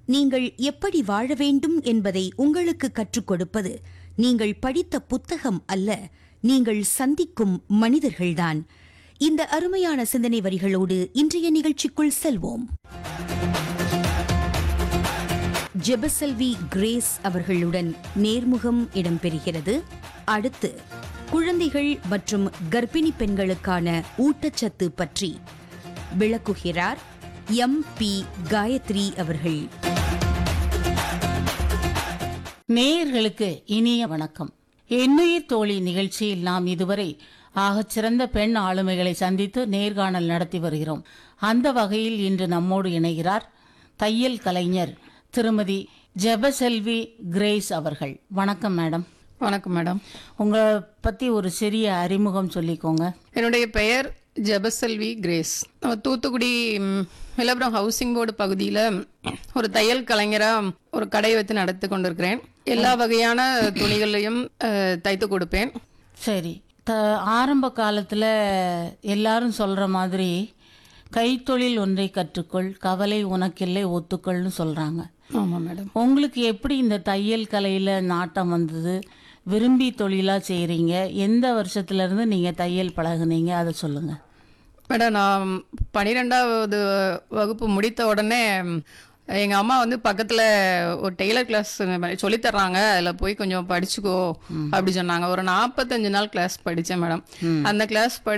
நீங்கள் எப்படி வாழ வேண்டும் என்பதை உங்களுக்கு கற்றுக் கொடுப்பது நீங்கள் படித்த புத்தகம் அல்ல நீங்கள் சந்திக்கும் மனிதர்கள்தான் இந்த அருமையான சிந்தனை வரிகளோடு இன்றைய நிகழ்ச்சிக்குள் செல்வோம் ஜெபசெல்வி கிரேஸ் அவர்களுடன் நேர்முகம் இடம்பெறுகிறது அடுத்து குழந்தைகள் மற்றும் கர்ப்பிணி பெண்களுக்கான ஊட்டச்சத்து பற்றி விளக்குகிறார் எம் பி காயத்ரி அவர்கள் நேயர்களுக்கு இனிய வணக்கம் எண்ணுயிர் தோழி நிகழ்ச்சியில் நாம் இதுவரை ஆகச்சிறந்த பெண் ஆளுமைகளை சந்தித்து நேர்காணல் நடத்தி வருகிறோம் அந்த வகையில் இன்று நம்மோடு இணைகிறார் தையல் கலைஞர் திருமதி ஜெபசெல்வி கிரேஸ் அவர்கள் வணக்கம் மேடம் வணக்கம் மேடம் உங்களை பத்தி ஒரு சிறிய அறிமுகம் சொல்லிக்கோங்க என்னுடைய பெயர் ஜெபசெல்வி கிரேஸ் நான் தூத்துக்குடி ம், விளம்பரம் ஹவுசிங் போர்டு பகுதியில் ஒரு தையல் கலைஞராக ஒரு கடை வைத்து நடத்தி கொண்டிருக்கிறேன் எல்லா வகையான துணிகளையும் அஹ், தைத்து கொடுப்பேன் சரி த ஆரம்ப காலத்தில் எல்லாரும் சொல்கிற மாதிரி கைத்தொழில் ஒன்றை கற்றுக்கொள் கவலை உனக்கில்லை ஒத்துக்கொள்னு சொல்கிறாங்க ஆமாம் மேடம் உங்களுக்கு எப்படி இந்த தையல் கலையில் நாட்டம் வந்தது விரும்பி தொழிலாக செய்கிறீங்க எந்த வருஷத்துலேருந்து நீங்கள் தையல் பழகுனீங்க அதை சொல்லுங்கள் மேடம் நான் பன்னிரெண்டாவது வகுப்பு முடித்த உடனே எங்கள் அம்மா வந்து பக்கத்தில் ஒரு டெய்லர் கிளாஸ் சொல்லித் தர்றாங்க அதில் போய் கொஞ்சம் படிச்சுக்கோ அப்படி சொன்னாங்க ஒரு நாற்பத்தஞ்சு நாள் கிளாஸ் படித்தேன் மேடம் அந்த கிளாஸ் படி